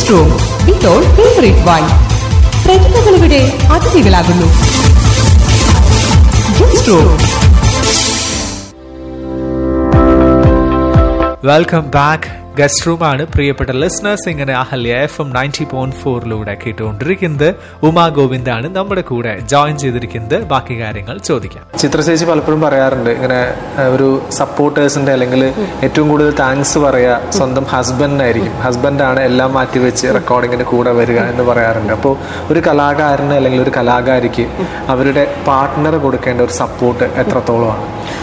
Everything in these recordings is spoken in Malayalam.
ഗസ്റ്റ് റൂം ഇപ്പോൾ ഫേവറേറ്റ് വൈൻ പ്രതിഭകളിവിടെ അതിഥികളാകുന്നു guest room welcome back guest room ആണ് പ്രിയപ്പെട്ട ലിസ്ണേഴ്സ് ഇങ്ങനെ Ahalya F M ninety point ഫോറിലൂടെ കേട്ടുകൊണ്ടിരിക്കുന്നത് ഉമാ ഗോവിന്ദാണ് നമ്മുടെ കൂടെ ജോയിൻ ചെയ്തിരിക്കുന്നത് ബാക്കി കാര്യങ്ങൾ ചോദിക്കാം ചിത്ര ചേച്ചി പലപ്പോഴും പറയാറുണ്ട് ഇങ്ങനെ ഏഹ്, ഒരു സപ്പോർട്ടേഴ്സിന്റെ അല്ലെങ്കിൽ ഏറ്റവും കൂടുതൽ താങ്ക്സ് പറയാ സ്വന്തം ഹസ്ബൻഡിനായിരിക്കും ഹസ്ബൻഡാണ് എല്ലാം മാറ്റിവെച്ച് റെക്കോർഡിങ്ങിന് കൂടെ വരിക എന്ന് പറയാറുണ്ട് അപ്പോൾ ഒരു കലാകാരന് അല്ലെങ്കിൽ ഒരു കലാകാരിക്ക് അവരുടെ പാർട്ട്ണർ കൊടുക്കേണ്ട ഒരു സപ്പോർട്ട് എത്രത്തോളമാണ്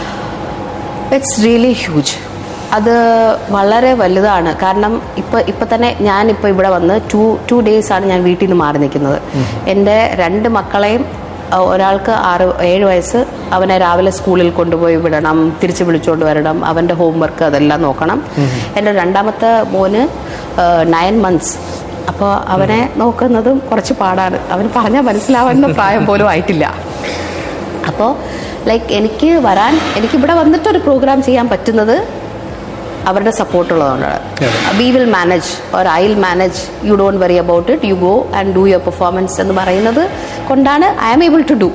ഇറ്റ്സ് റിയലി ഹ്യൂജ് അത് വളരെ വലുതാണ് കാരണം ഇപ്പൊ ഇപ്പൊ തന്നെ ഞാൻ ഇപ്പൊ ഇവിടെ വന്ന് ടു ടു ഡേയ്സ് ആണ് ഞാൻ വീട്ടിൽ നിന്ന് മാറി നിൽക്കുന്നത് എൻ്റെ രണ്ട് മക്കളെയും അഹ് ഒരാൾക്ക് ആറ് ഏഴ് വയസ്സ് അവനെ രാവിലെ സ്കൂളിൽ കൊണ്ടുപോയി വിടണം തിരിച്ച് വിളിച്ചുകൊണ്ട് വരണം അവൻ്റെ ഹോംവർക്ക് അതെല്ലാം നോക്കണം എൻ്റെ രണ്ടാമത്തെ മോന് നയൻ മന്ത്സ് അപ്പോൾ അവനെ നോക്കുന്നതും കുറച്ച് പാടാണ് അവൻ പറഞ്ഞാൽ മനസ്സിലാവുന്ന പ്രായം പോലും ആയിട്ടില്ല അപ്പോൾ ലൈക്ക് എനിക്ക് വരാൻ എനിക്ക് ഇവിടെ വന്നിട്ട് ഒരു പ്രോഗ്രാം ചെയ്യാൻ പറ്റുന്നത് അവരുടെ സപ്പോർട്ട് ഉള്ളതുകൊണ്ടാണ് we will manage or I will manage you don't worry about it you go and do your performance എന്ന് പറയുന്നത് കൊണ്ടാണ് I am able to do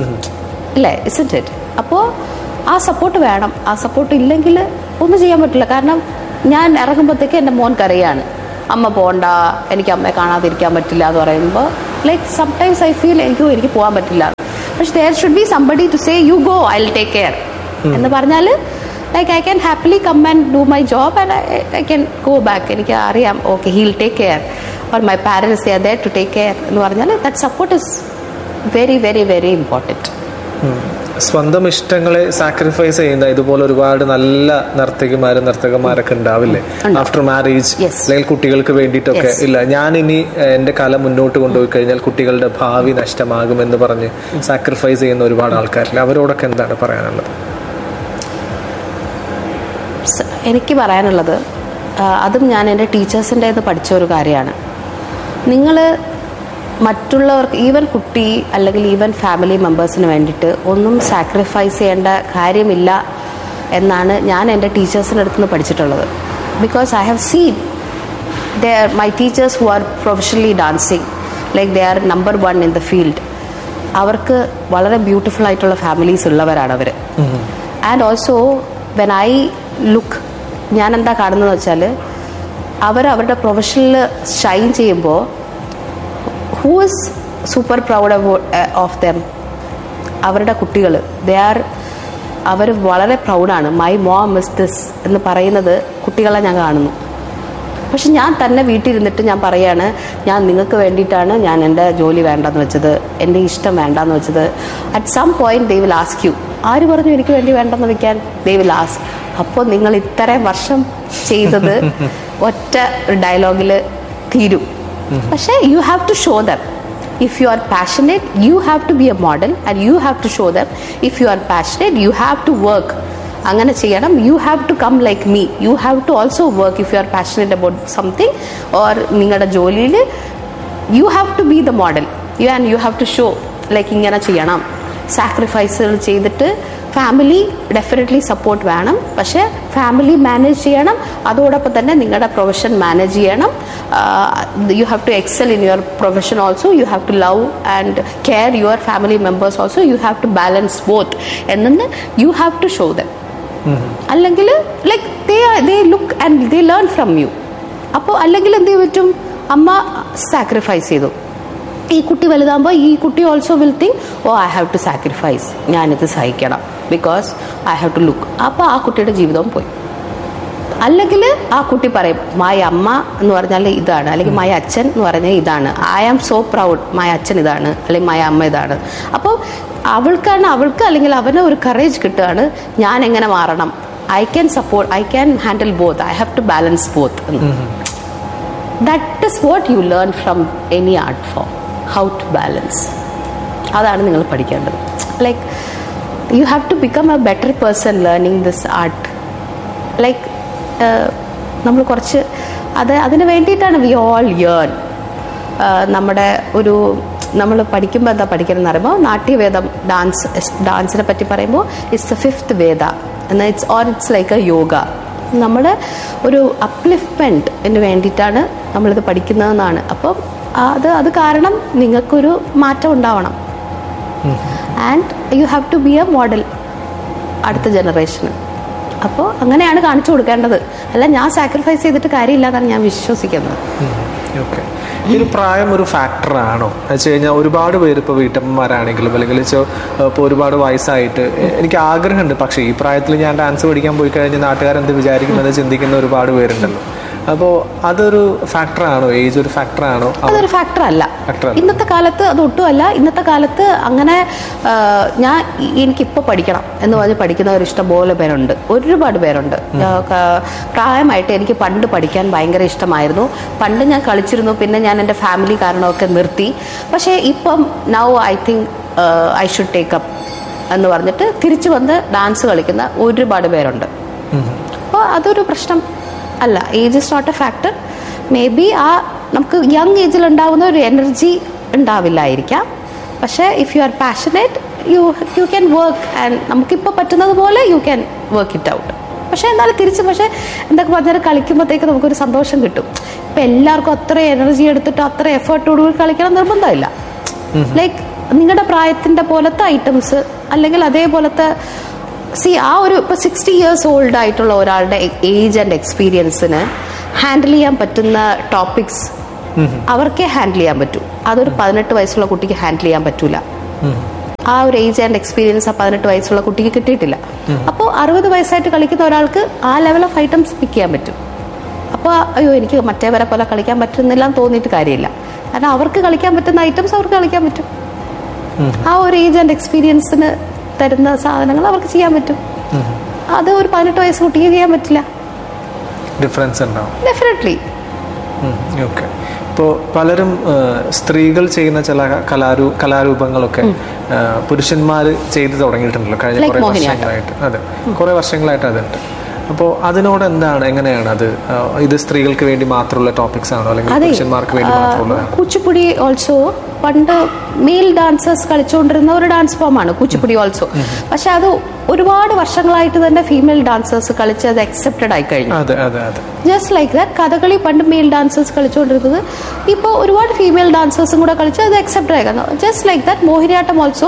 ഇല്ലേ ഇസൻറ്റ് ഇറ്റ് അപ്പോൾ ആ സപ്പോർട്ട് വേണം ആ സപ്പോർട്ട് ഇല്ലെങ്കിൽ ഒന്നും ചെയ്യാൻ പറ്റില്ല കാരണം ഞാൻ ഇറങ്ങുമ്പോഴത്തേക്ക് എൻ്റെ മോൻ കരയാണ് അമ്മ പോണ്ട എനിക്ക് അമ്മയെ കാണാതിരിക്കാൻ പറ്റില്ല എന്ന് പറയുമ്പോൾ ലൈക്ക് സംടൈംസ് ഐ ഫീൽ എനിക്ക് എനിക്ക് പോകാൻ പറ്റില്ല പക്ഷെ there should be somebody to say you go I will take care എന്ന് പറഞ്ഞാൽ like I can happily come and do my job and I can go back എനിക്ക് അറിയാം okay he'll take care or my parents there there to take care എന്ന് പറഞ്ഞാൽ that support is very very very important സ്വന്തം ഇഷ്ടങ്ങളെ സാക്രിഫൈസ് ചെയ്യുന്ന ഇതുപോലെ ഒരുപാട് നല്ല നർത്തകിമാരും നർത്തകന്മാരൊക്കെ ഉണ്ടാവില്ലേ ആഫ്റ്റർ മാരേജ് Yes. അല്ലെങ്കിൽ കുട്ടികൾക്ക് വേണ്ടിയിട്ടൊക്കെ Yes. ഇല്ല ഞാൻ ഇനി ഏഹ്, എന്റെ കല മുന്നോട്ട് കൊണ്ടുപോയി കഴിഞ്ഞാൽ കുട്ടികളുടെ ഭാവി നഷ്ടമാകുമെന്ന് പറഞ്ഞ് സാക്രിഫൈസ് ചെയ്യുന്ന ഒരുപാട് ആൾക്കാരില്ല അവരോടൊക്കെ എന്താണ് പറയാനുള്ളത് സ- എനിക്ക് പറയാനുള്ളത് ആ, അതും ഞാൻ എൻ്റെ ടീച്ചേഴ്സിൻ്റെ ഇത് പഠിച്ച ഒരു കാര്യമാണ് നിങ്ങൾ മറ്റുള്ളവർക്ക് ഈവൻ കുട്ടി അല്ലെങ്കിൽ ഈവൻ ഫാമിലി മെമ്പേഴ്സിന് വേണ്ടിയിട്ട് ഒന്നും സാക്രിഫൈസ് ചെയ്യേണ്ട കാര്യമില്ല എന്നാണ് ഞാൻ എൻ്റെ ടീച്ചേഴ്സിൻ്റെ അടുത്ത് നിന്ന് പഠിച്ചിട്ടുള്ളത് because I have seen they are my teachers who are professionally dancing like they are number one in the field അവർക്ക് വളരെ ബ്യൂട്ടിഫുൾ ആയിട്ടുള്ള ഫാമിലീസ് ഉള്ളവരാണ് അവർ and also when I look ഞാൻ എന്താ കാണുന്നത് വെച്ചാൽ അവർ അവരുടെ പ്രൊഫഷനിൽ ഷൈൻ ചെയ്യുമ്പോൾ who is super proud of them അവരുടെ കുട്ടികൾ ദേ ആർ അവർ വളരെ പ്രൗഡാണ് മൈ മോം മിസ് ദിസ് എന്ന് പറയുന്നത് കുട്ടികളെ ഞാൻ കാണുന്നു പക്ഷെ ഞാൻ തന്നെ വീട്ടിലിരുന്നിട്ട് ഞാൻ പറയാണ് ഞാൻ നിങ്ങൾക്ക് വേണ്ടിയിട്ടാണ് ഞാൻ എൻ്റെ ജോലി വേണ്ടെന്ന് വെച്ചത് എൻ്റെ ഇഷ്ടം വേണ്ടെന്ന് വെച്ചത് at some point they will ask you ആര് പറഞ്ഞു എനിക്ക് വേണ്ടി വേണ്ടെന്ന് വെക്കാൻ ദേ വിൽ ആസ്ക് അപ്പോൾ നിങ്ങൾ ഇത്രയും വർഷം ചെയ്തത് ഒറ്റ ഡയലോഗിൽ തീരും പക്ഷേ you have to show them if you are passionate you have to be a model and you have to show them if you are passionate you have to work അങ്ങനെ ചെയ്യണം you have to come like me you have to also work if you are passionate about something or നിങ്ങളുടെ ജോലിയിൽ you have to be the model you and you have to show like ഇങ്ങനെ ചെയ്യണം സാക്രിഫൈസുകൾ ചെയ്തിട്ട് ഫാമിലി ഡെഫിനറ്റ്ലി സപ്പോർട്ട് വേണം പക്ഷേ ഫാമിലി മാനേജ് ചെയ്യണം അതോടൊപ്പം തന്നെ നിങ്ങളുടെ പ്രൊഫഷൻ മാനേജ് ചെയ്യണം you have to excel in your profession also you have to love and care your family members also you have to balance both എന്നു you have to show them അല്ലെങ്കിൽ like they they look and they learn from you അപ്പോൾ അല്ലെങ്കിൽ എന്ത് ചെയ്യാൻ പറ്റും അമ്മ സാക്രിഫൈസ് ചെയ്തു ഈ കുട്ടി വലുതാകുമ്പോൾ ഈ കുട്ടി also will think oh I have to sacrifice ഞാനിത് സഹിക്കണം because I have to look അപ്പോൾ ആ കുട്ടിയുടെ ജീവിതവും പോയി അല്ലെങ്കിൽ ആ കുട്ടി പറയും മായ അമ്മ എന്ന് പറഞ്ഞാൽ ഇതാണ് അല്ലെങ്കിൽ മായ അച്ഛൻ എന്ന് പറഞ്ഞാൽ ഇതാണ് I am so proud Maya അച്ഛൻ ഇതാണ് അല്ലെങ്കിൽ മായ അമ്മ ഇതാണ് അപ്പോൾ അവൾക്കാണ് അവൾക്ക് അല്ലെങ്കിൽ അവന് ഒരു കറേജ് കിട്ടുകയാണ് ഞാൻ എങ്ങനെ മാറണം I can support I can handle both I have to balance both that is what you learn from any art form how to balance അതാണ് നിങ്ങൾ പഠിക്കേണ്ടത് like you have to become a better person learning this art like നമ്മൾ കുറച്ച് അത് അതിന് വേണ്ടിയിട്ടാണ് വി ഓൾ യേൺ നമ്മുടെ ഒരു നമ്മൾ പഠിക്കുമ്പോൾ എന്താ പഠിക്കണമെന്ന് പറയുമ്പോൾ നാട്യവേദം ഡാൻസ് ഡാൻസിനെ പറ്റി പറയുമ്പോൾ ഇറ്റ്സ് ദ ഫിഫ്ത്ത് വേദ എന്നാൽ it's or it's like a yoga നമ്മുടെ ഒരു അപ്ലിഫ്റ്റ്മെൻറ്റിന് വേണ്ടിയിട്ടാണ് നമ്മളിത് പഠിക്കുന്നതെന്നാണ് അപ്പം അത് അത് കാരണം നിങ്ങൾക്കൊരു മാറ്റം ഉണ്ടാവണം and you have to be a model അടുത്ത ജനറേഷന് അപ്പോൾ അങ്ങനെയാണ് കാണിച്ചു കൊടുക്കേണ്ടത് അല്ല ഞാൻ സാക്രിഫൈസ് ചെയ്തിട്ട് കാര്യമില്ല എന്നാണ് ഞാൻ വിശ്വസിക്കുന്നത് ഓക്കെ ഈ ഒരു പ്രായം ഒരു ഫാക്ടറാണോ എന്ന് വെച്ച് കഴിഞ്ഞാൽ ഒരുപാട് പേര് ഇപ്പോൾ വീട്ടമ്മമാരാണെങ്കിലും അല്ലെങ്കിൽ ഇപ്പോൾ ഒരുപാട് വയസ്സായിട്ട് എ- എനിക്ക് ആഗ്രഹമുണ്ട് പക്ഷേ ഈ പ്രായത്തിൽ ഞാൻ ഡാൻസ് പഠിക്കാൻ പോയി കഴിഞ്ഞാൽ നാട്ടുകാരെന്ത് വിചാരിക്കുമെന്ന് ചിന്തിക്കുന്ന ഒരുപാട് പേരുണ്ടല്ലോ അപ്പോൾ അതൊരു ഫാക്ടറാണോ ഏജ് ഒരു ഫാക്ടറാണോ അതൊരു ഫാക്ടർ അല്ല Factor അല്ല. ഇന്നത്തെ കാലത്ത് അത് ഒട്ടുമല്ല ഇന്നത്തെ കാലത്ത് അങ്ങനെ ആ, ഞാൻ ഇ- എനിക്കിപ്പോൾ പഠിക്കണം എന്ന് പറഞ്ഞ് പഠിക്കുന്നവർ ഇഷ്ടംപോലെ പേരുണ്ട് ഒരുപാട് പേരുണ്ട് ആ, ക- പ്രായമായിട്ട് എനിക്ക് പണ്ട് പഠിക്കാൻ ഭയങ്കര ഇഷ്ടമായിരുന്നു പണ്ട് ഞാൻ കളിച്ചിരുന്നു പിന്നെ ഞാൻ എൻ്റെ ഫാമിലി കാരണമൊക്കെ നിർത്തി പക്ഷേ ഇപ്പം now I think I should take up എന്ന് പറഞ്ഞിട്ട് തിരിച്ചു വന്ന് ഡാൻസ് കളിക്കുന്ന ഒരുപാട് പേരുണ്ട് അപ്പോൾ അതൊരു പ്രശ്നം അല്ല age is not A factor may be ആ നമുക്ക് യങ് ഏജിൽ ഉണ്ടാവുന്ന ഒരു എനർജി ഉണ്ടാവില്ലായിരിക്കാം പക്ഷേ if you R passionate U you can work and നമുക്കിപ്പോൾ പറ്റുന്നത് പോലെ you can work it out പക്ഷേ എന്നാലും തിരിച്ച് പക്ഷേ എന്തൊക്കെ പറഞ്ഞാൽ കളിക്കുമ്പോഴത്തേക്ക് നമുക്കൊരു സന്തോഷം കിട്ടും ഇപ്പം എല്ലാവർക്കും അത്ര എനർജി എടുത്തിട്ട് അത്ര എഫേർട്ടോടുകൂടി കളിക്കണം നിർബന്ധമില്ല ലൈക്ക് നിങ്ങളുടെ പ്രായത്തിൻ്റെ പോലത്തെ ഐറ്റംസ് അല്ലെങ്കിൽ അതേപോലത്തെ സി ആ ഒരു ഇപ്പൊ സിക്സ്റ്റി ഇയേഴ്സ് ഓൾഡ് ആയിട്ടുള്ള ഒരാളുടെ ഏജ് ആൻഡ് എക്സ്പീരിയൻസിന് ഹാൻഡിൽ ചെയ്യാൻ പറ്റുന്ന ടോപ്പിക്സ് അവർക്കേ ഹാൻഡിൽ ചെയ്യാൻ പറ്റൂ അതൊരു പതിനെട്ട് വയസ്സുള്ള കുട്ടിക്ക് ഹാൻഡിൽ ചെയ്യാൻ പറ്റൂല ആ ഒരു ഏജ് ആൻഡ് എക്സ്പീരിയൻസ് ആ പതിനെട്ട് വയസ്സുള്ള കുട്ടിക്ക് കിട്ടിയിട്ടില്ല അപ്പോൾ അറുപത് വയസ്സായിട്ട് കളിക്കുന്ന ഒരാൾക്ക് ആ ലെവൽ ഓഫ് ഐറ്റംസ് പിക്ക് ചെയ്യാൻ പറ്റും അപ്പോൾ അയ്യോ എനിക്ക് മറ്റേവരെ പോലെ കളിക്കാൻ പറ്റുന്നില്ല എന്ന് തോന്നിയിട്ട് കാര്യമില്ല കാരണം അവർക്ക് കളിക്കാൻ പറ്റുന്ന ഐറ്റംസ് അവർക്ക് കളിക്കാൻ പറ്റും ആ ഒരു ഏജ് ആൻഡ് എക്സ്പീരിയൻസിന് തരുന്ന സാധനങ്ങൾ അവർക്ക് ചെയ്യാൻ പറ്റും അത് ഒരു പതിനെട്ട് വയസ്സ് കുട്ടിക്ക് ചെയ്യാൻ പറ്റില്ല ഡിഫറൻസ് ഉണ്ടാവും ഡെഫിനറ്റ്ലി ഓക്കെ ഇപ്പോൾ പലരും ആ, സ്ത്രീകൾ ചെയ്യുന്ന ചില കലാരൂ കലാരൂപങ്ങളൊക്കെ പുരുഷന്മാർ ചെയ്തു തുടങ്ങിയിട്ടുണ്ടല്ലോ കഴിഞ്ഞ Like കുറേ മോഹിനിയാട്ടം. വർഷങ്ങളായിട്ട് അതെ കുറേ വർഷങ്ങളായിട്ട് അതുണ്ട് അപ്പോൾ അതിനോട് എന്താണ് എങ്ങനെയാണ് അത് ആ, ഇത് സ്ത്രീകൾക്ക് വേണ്ടി മാത്രമുള്ള ടോപ്പിക്സ് ആണോ അല്ലെങ്കിൽ അതെ പുരുഷന്മാർക്ക് വേണ്ടി മാത്രമുള്ളതാണോ കൂച്ചിപ്പുടി ഓൾസോ പണ്ട് മെയിൽ ഡാൻസേഴ്സ് കളിച്ചുകൊണ്ടിരുന്ന ഒരു ഡാൻസ് ഫോമാണ് കൂച്ചിപ്പുടി ഓൾസോ പക്ഷെ അത് ഒരുപാട് വർഷങ്ങളായിട്ട് തന്നെ ഫീമെയിൽ ഡാൻസേഴ്സ് കളിച്ച് അത് അക്സെപ്റ്റഡ് ആയി കഴിഞ്ഞു അതെ അതെ അതെ ജസ്റ്റ് ലൈക്ക് ദാറ്റ് കഥകളി പണ്ട് മെയിൽ ഡാൻസേഴ്സ് കളിച്ചുകൊണ്ടിരുന്നത് ഇപ്പോൾ ഒരുപാട് ഫീമെയിൽ ഡാൻസേഴ്സും കൂടെ കളിച്ച് അത് അക്സെപ്റ്റ് ആയിരുന്നു just like that Mohiniyattam also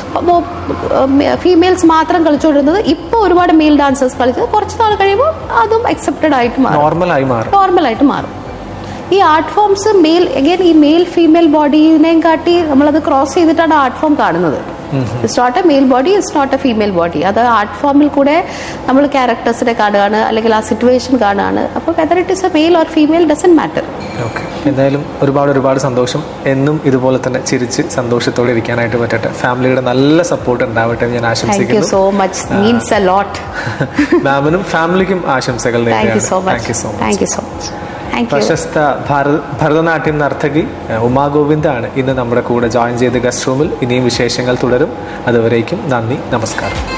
females മാത്രം കളിച്ചുകൊണ്ടിരുന്നത് ഇപ്പോൾ ഒരുപാട് മെയിൽ ഡാൻസേഴ്സ് കളിച്ചത് കുറച്ച് നാൾ കഴിയുമ്പോൾ അതും അക്സെപ്റ്റഡ് ആയിട്ട് മാറും നോർമലായി മാറും നോർമലായിട്ട് മാറും ഈ ആർട്ട് ഫോംസ് മെയിൽ അഗൈൻ ഈ മെയിൽ ഫീമെയിൽ ബോഡീനെയും കാട്ടി നമ്മളത് ക്രോസ് ചെയ്തിട്ടാണ് ആർട്ട് ഫോം കാണുന്നത് it's not a male body it's not a female body അത് ആർട്ട് ഫോമിൽ കൂടെ നമ്മൾ ക്യാരക്ടേഴ്സിനെ കാണുകയാണ് അല്ലെങ്കിൽ ആ സിറ്റുവേഷൻ കാണുകയാണ് അപ്പോൾ whether it is a male or female doesn't matter okay എന്തായാലും ഒരുപാട് ഒരുപാട് സന്തോഷം എന്നും ഇതുപോലെ തന്നെ ചിരിച്ച് സന്തോഷത്തോടെ ഇരിക്കാനായിട്ട് പറ്റട്ടെ ഫാമിലിയുടെ നല്ല സപ്പോർട്ട് ഉണ്ടാവട്ടെ എന്ന് ഞാൻ താങ്ക് യു ആശംസിക്കുന്നു so much means a lot മാമിനും ഫാമിലിക്കും ആശംസകൾ thank you so thank you much so much thank you so much thank you പ്രശസ്ത ഭാരത ഭരതനാട്യം നർത്തകി ഏഹ്, ഉമാ ഗോവിന്ദാണ് ഇന്ന് നമ്മുടെ കൂടെ ജോയിൻ ചെയ്ത് ഗസ്റ്റ് റൂമിൽ ഇനിയും വിശേഷങ്ങൾ തുടരും അതുവരേക്കും നന്ദി നമസ്കാരം